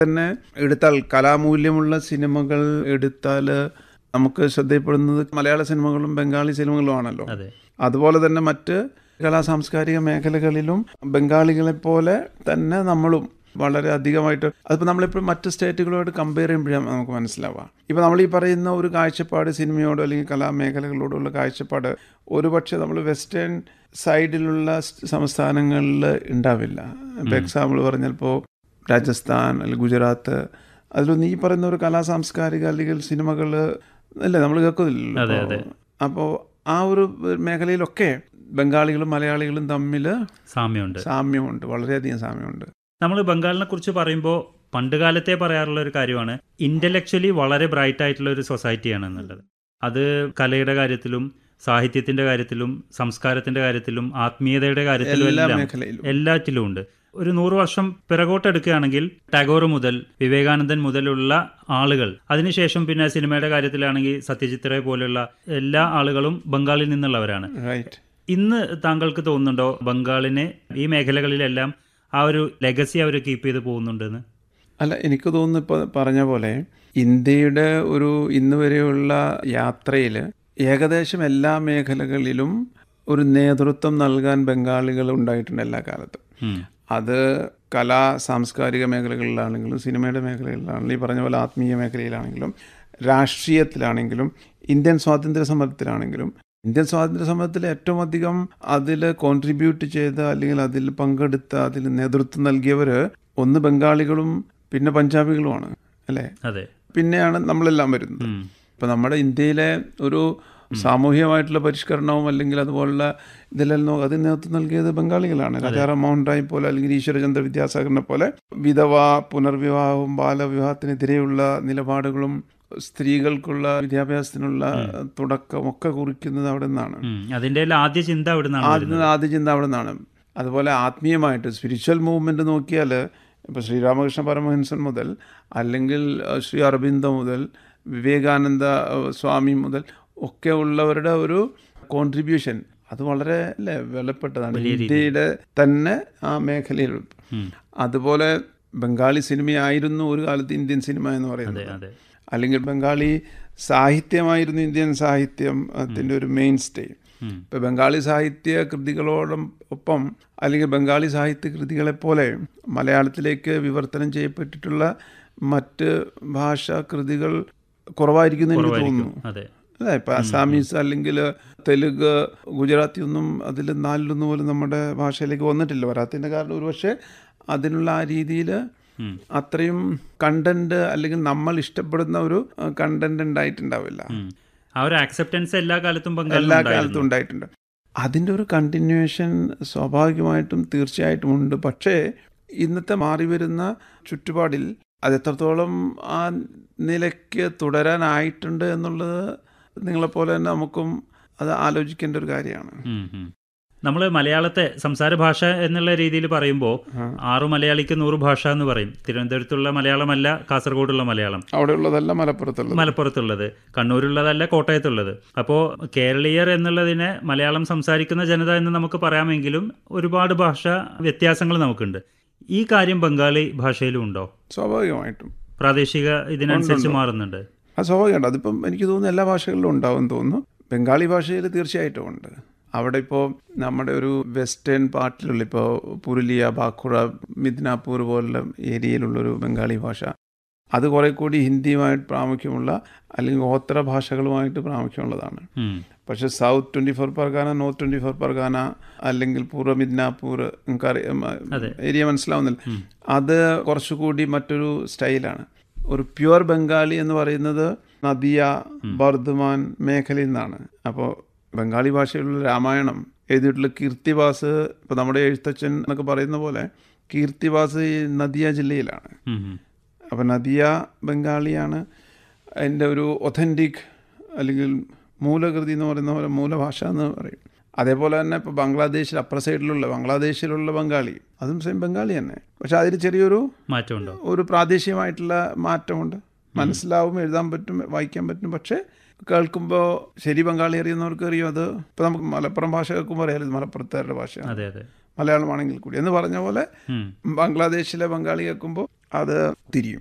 തന്നെ എടുത്താൽ കലാമൂല്യമുള്ള സിനിമകൾ എടുത്താൽ നമുക്ക് ശ്രദ്ധയപ്പെടുന്നത് മലയാള സിനിമകളും ബംഗാളി സിനിമകളും ആണല്ലോ അതെ അതുപോലെ തന്നെ മറ്റ് കലാ സാംസ്കാരിക മേഖലകളിലും ബംഗാളികളെ പോലെ തന്നെ നമ്മളും വളരെ അധികമായിട്ട് അതിപ്പോൾ നമ്മളിപ്പോൾ മറ്റ് സ്റ്റേറ്റുകളോട് കമ്പയർ ചെയ്യുമ്പോഴാണ് നമുക്ക് മനസ്സിലാവുക ഇപ്പോൾ നമ്മൾ ഈ പറയുന്ന ഒരു കാഴ്ചപ്പാട് സിനിമയോടോ അല്ലെങ്കിൽ കലാമേഖലകളോടുള്ള കാഴ്ചപ്പാട് ഒരുപക്ഷെ നമ്മൾ വെസ്റ്റേൺ സൈഡിലുള്ള സ് സംസ്ഥാനങ്ങളിൽ ഉണ്ടാവില്ല ഇപ്പോൾ എക്സാമ്പിൾ പറഞ്ഞപ്പോൾ രാജസ്ഥാൻ അല്ലെങ്കിൽ ഗുജറാത്ത് അതിലൊന്നും ഈ പറയുന്ന ഒരു കലാ സാംസ്കാരിക അല്ലെങ്കിൽ സിനിമകൾ അല്ലേ നമ്മൾ അതെ, കേൾക്കുന്നില്ലല്ലോ അതെ. അപ്പോൾ ആ ഒരു മേഖലയിലൊക്കെ ബംഗാളികളും മലയാളികളും തമ്മിൽ സാമ്യമുണ്ട് സാമ്യമുണ്ട് വളരെയധികം സാമ്യമുണ്ട് നമ്മൾ ബംഗാളിനെ കുറിച്ച് പറയുമ്പോൾ പണ്ട് കാലത്തെ പറയാറുള്ള ഒരു കാര്യമാണ് ഇന്റലക്ച്വലി വളരെ ബ്രൈറ്റ് ആയിട്ടുള്ള ഒരു സൊസൈറ്റിയാണ് എന്നുള്ളത് അത് കലയുടെ കാര്യത്തിലും സാഹിത്യത്തിന്റെ കാര്യത്തിലും സംസ്കാരത്തിന്റെ കാര്യത്തിലും ആത്മീയതയുടെ കാര്യത്തിലും എല്ലാ എല്ലാം മേഖലയിലും എല്ലാറ്റിലും ഉണ്ട് ഒരു നൂറ് വർഷം പിറകോട്ടെടുക്കുകയാണെങ്കിൽ ടാഗോർ മുതൽ വിവേകാനന്ദൻ മുതലുള്ള ആളുകൾ അതിനുശേഷം പിന്നെ സിനിമയുടെ കാര്യത്തിലാണെങ്കിൽ സത്യജിത് റേ പോലുള്ള എല്ലാ ആളുകളും ബംഗാളിൽ നിന്നുള്ളവരാണ് റൈറ്റ് ഇന്ന് താങ്കൾക്ക് തോന്നുന്നുണ്ടോ ബംഗാളിനെ ഈ മേഖലകളിലെല്ലാം ആ ഒരു ലെഗസി അവർ കീപ്പ് ചെയ്ത് പോകുന്നുണ്ടെന്ന് അല്ല എനിക്ക് തോന്നുന്നു ഇപ്പോൾ പറഞ്ഞ പോലെ ഇന്ത്യയുടെ ഒരു ഇന്ന് വരെയുള്ള യാത്രയിൽ ഏകദേശം എല്ലാ മേഖലകളിലും ഒരു നേതൃത്വം നൽകാൻ ബംഗാളികൾ ഉണ്ടായിട്ടുണ്ട് എല്ലാ കാലത്തും ഉം. അത് കലാ സാംസ്കാരിക മേഖലകളിലാണെങ്കിലും സിനിമയുടെ മേഖലകളിലാണെങ്കിലും ഈ പറഞ്ഞ പോലെ ആത്മീയ മേഖലയിലാണെങ്കിലും രാഷ്ട്രീയത്തിലാണെങ്കിലും ഇന്ത്യൻ സ്വാതന്ത്ര്യ സമരത്തിലാണെങ്കിലും ഇന്ത്യൻ സ്വാതന്ത്ര്യ സമരത്തിൽ ഏറ്റവും അധികം അതിൽ കോൺട്രിബ്യൂട്ട് ചെയ്ത അല്ലെങ്കിൽ അതിൽ പങ്കെടുത്ത അതിൽ നേതൃത്വം നൽകിയവർ ഒന്ന് ബംഗാളികളും പിന്നെ പഞ്ചാബികളുമാണ് അല്ലേ അതെ പിന്നെയാണ് നമ്മളെല്ലാം വരുന്നത് ഉം. ഇപ്പം നമ്മുടെ ഇന്ത്യയിലെ ഒരു സാമൂഹികമായിട്ടുള്ള പരിഷ്കരണവും അല്ലെങ്കിൽ അതുപോലുള്ള ഇതിലെല്ലാം അതിന് നേതൃത്വം നൽകിയത് ബംഗാളികളാണ് രാജാറാം മോഹൻ റായ് പോലെ അല്ലെങ്കിൽ ഈശ്വരചന്ദ്ര വിദ്യാസാഗറിനെ പോലെ വിധവ പുനർവിവാഹവും ബാലവിവാഹത്തിനെതിരെയുള്ള നിലപാടുകളും സ്ത്രീകൾക്കുള്ള വിദ്യാഭ്യാസത്തിനുള്ള തുടക്കം ഒക്കെ കുറിക്കുന്നത് അവിടെ നിന്നാണ് ഉം. അതിന്റെ എല്ലാം ആദ്യ ചിന്ത അവിടെ നിന്നാണ് വരുന്നത് ആദ്യ ആദ്യ ചിന്ത അവിടെ നിന്നാണ് അതുപോലെ ആത്മീയമായിട്ട് സ്പിരിച്വൽ മൂവ്മെൻറ്റ് നോക്കിയാൽ ഇപ്പോൾ ശ്രീരാമകൃഷ്ണ പരമഹംസൻ മുതൽ അല്ലെങ്കിൽ അഹ്, ശ്രീ അരബിന്ദ മുതൽ വിവേകാനന്ദ അഹ്, സ്വാമി മുതൽ ഒക്കെ ഉള്ളവരുടെ ഒരു കോൺട്രിബ്യൂഷൻ അത് വളരെ അല്ലേ വിലപ്പെട്ടതാണ് ഇന്ത്യയുടെ തന്നെ ആ മേഖലയിൽ ഉം. അതുപോലെ ബംഗാളി സിനിമയായിരുന്നു ഒരു കാലത്ത് ഇന്ത്യൻ സിനിമ എന്ന് അതെ പറയുന്നത് അതെ അല്ലെങ്കിൽ ബംഗാളി സാഹിത്യമായിരുന്നു ഇന്ത്യൻ സാഹിത്യം അതിൻ്റെ ഒരു മെയിൻ സ്റ്റേ ഉം. ഇപ്പൊ ബംഗാളി സാഹിത്യ കൃതികളോടൊപ്പം ഒപ്പം അല്ലെങ്കിൽ ബംഗാളി സാഹിത്യ കൃതികളെ പോലെ മലയാളത്തിലേക്ക് വിവർത്തനം ചെയ്യപ്പെട്ടിട്ടുള്ള മറ്റ് ഭാഷാ കൃതികൾ കുറവായിരിക്കും എന്ന് എനിക്ക് തോന്നുന്നു അതെ അല്ലേ ഇപ്പൊ അസാമീസ് അല്ലെങ്കിൽ തെലുങ്ക് ഗുജറാത്തി ഒന്നും അതിൽ നാലിലൊന്നും പോലും നമ്മുടെ ഭാഷയിലേക്ക് വന്നിട്ടില്ല വരാത്തതിൻ്റെ കാരണം ഒരുപക്ഷെ അതിനുള്ള ആ രീതിയിൽ ഉം. അത്രയും കണ്ടന്റ് അല്ലെങ്കിൽ നമ്മൾ ഇഷ്ടപ്പെടുന്ന ഒരു കണ്ടന്റ് ഉണ്ടായിട്ടുണ്ടാവില്ല ഉം. ആ ഒരു ആക്സെപ്റ്റൻസ് എല്ലാ കാലത്തും ബംഗാളിൽ എല്ലാ ഉണ്ടായിരുന്നു. കാലത്തും ഉണ്ടായിട്ടുണ്ട് അതിൻ്റെ ഒരു കണ്ടിന്യൂവേഷൻ സ്വാഭാവികമായിട്ടും തീർച്ചയായിട്ടും ഉണ്ട് പക്ഷേ ഇന്നത്തെ മാറി വരുന്ന ചുറ്റുപാടിൽ അത് എത്രത്തോളം ആ നിലയ്ക്ക് തുടരാനായിട്ടുണ്ട് എന്നുള്ളത് നിങ്ങളെപ്പോലെ തന്നെ നമുക്കും അത് ആലോചിക്കേണ്ട ഒരു കാര്യമാണ് ഉം, ഉം. നമ്മൾ മലയാളത്തെ സംസാര ഭാഷ എന്നുള്ള രീതിയിൽ പറയുമ്പോൾ ആറു മലയാളിക്ക് നൂറ് ഭാഷ എന്ന് പറയും തിരുവനന്തപുരത്തുള്ള മലയാളമല്ല കാസർഗോഡുള്ള മലയാളം അവിടെയുള്ളതല്ല മലപ്പുറത്തുള്ളത് മലപ്പുറത്തുള്ളത് കണ്ണൂരുള്ളതല്ല കോട്ടയത്തുള്ളത് അപ്പോൾ കേരളീയർ എന്നുള്ളതിനെ മലയാളം സംസാരിക്കുന്ന ജനത എന്ന് നമുക്ക് പറയാമെങ്കിലും ഒരുപാട് ഭാഷ വ്യത്യാസങ്ങൾ നമുക്കുണ്ട് ഈ കാര്യം ബംഗാളി ഭാഷയിലും ഉണ്ടോ സ്വാഭാവികമായിട്ടും പ്രാദേശിക ഇതിനനുസരിച്ച് മാറുന്നുണ്ട് അത് സ്വാഭാവികമാണ് അതിപ്പം എനിക്ക് തോന്നുന്നു എല്ലാ ഭാഷകളിലും ഉണ്ടാവും തോന്നുന്നു ബംഗാളി ഭാഷയിൽ തീർച്ചയായിട്ടും ഉണ്ട് അവിടെ ഇപ്പോൾ നമ്മുടെ ഒരു വെസ്റ്റേൺ പാർട്ടിലുള്ള ഇപ്പോൾ പുരുലിയ ബാക്കുറ മിദ്നാപൂർ പോലുള്ള ഏരിയയിലുള്ളൊരു ബംഗാളി ഭാഷ അത് കുറെ കൂടി ഹിന്ദിയുമായിട്ട് പ്രാമുഖ്യമുള്ള അല്ലെങ്കിൽ ഗോത്ര ഭാഷകളുമായിട്ട് പ്രാമുഖ്യമുള്ളതാണ് ഉം. പക്ഷെ south twenty four Pargana north twenty four Pargana അല്ലെങ്കിൽ പൂർവ്വ മിദ്നാപൂർ നിങ്ങൾക്കറിയാം ഏരിയ മനസ്സിലാവുന്നില്ല അത് കുറച്ചുകൂടി മറ്റൊരു സ്റ്റൈലാണ് ഒരു പ്യുവർ ബംഗാളി എന്ന് പറയുന്നത് നദിയ ബർദ്മാൻ മേഖലയിൽ നിന്നാണ് അപ്പോൾ ബംഗാളി ഭാഷയിലുള്ള രാമായണം എഴുതിയിട്ടുള്ള കീർത്തിവാസ് ഇപ്പോൾ നമ്മുടെ എഴുത്തച്ഛൻ എന്നൊക്കെ പറയുന്ന പോലെ കീർത്തിവാസ് ഈ നദിയ ജില്ലയിലാണ് ഉം, ഉം. അപ്പോൾ നദിയ ബംഗാളിയാണ് അതിൻ്റെ ഒരു ഒഥൻറ്റിക് അല്ലെങ്കിൽ മൂലകൃതി എന്ന് പറയുന്ന പോലെ മൂലഭാഷ എന്ന് പറയും അതേപോലെ തന്നെ ഇപ്പോൾ ബംഗ്ലാദേശിൽ അപ്പുറ സൈഡിലുള്ള ബംഗ്ലാദേശിലുള്ള ബംഗാളി അതും സെയിം ബംഗാളി തന്നെ പക്ഷെ അതിൽ ചെറിയൊരു മാറ്റമുണ്ടോ ഒരു പ്രാദേശികമായിട്ടുള്ള മാറ്റമുണ്ട് മനസ്സിലാവും എഴുതാൻ പറ്റും വായിക്കാൻ പറ്റും പക്ഷേ കേൾക്കുമ്പോൾ ശരി ബംഗാളി അറിയുന്നവർക്ക് അറിയും അത് ഇപ്പോൾ നമുക്ക് മലപ്പുറം ഭാഷ കേൾക്കുമ്പോൾ അറിയാലോ ഇത് മലപ്പുറത്തുകാരുടെ ഭാഷയാണ് അതെ അതെ മലയാളമാണെങ്കിൽ കൂടി എന്ന് പറഞ്ഞ പോലെ ഉം. ബംഗ്ലാദേശിലെ ബംഗാളി കേൾക്കുമ്പോൾ അത് തിരിയും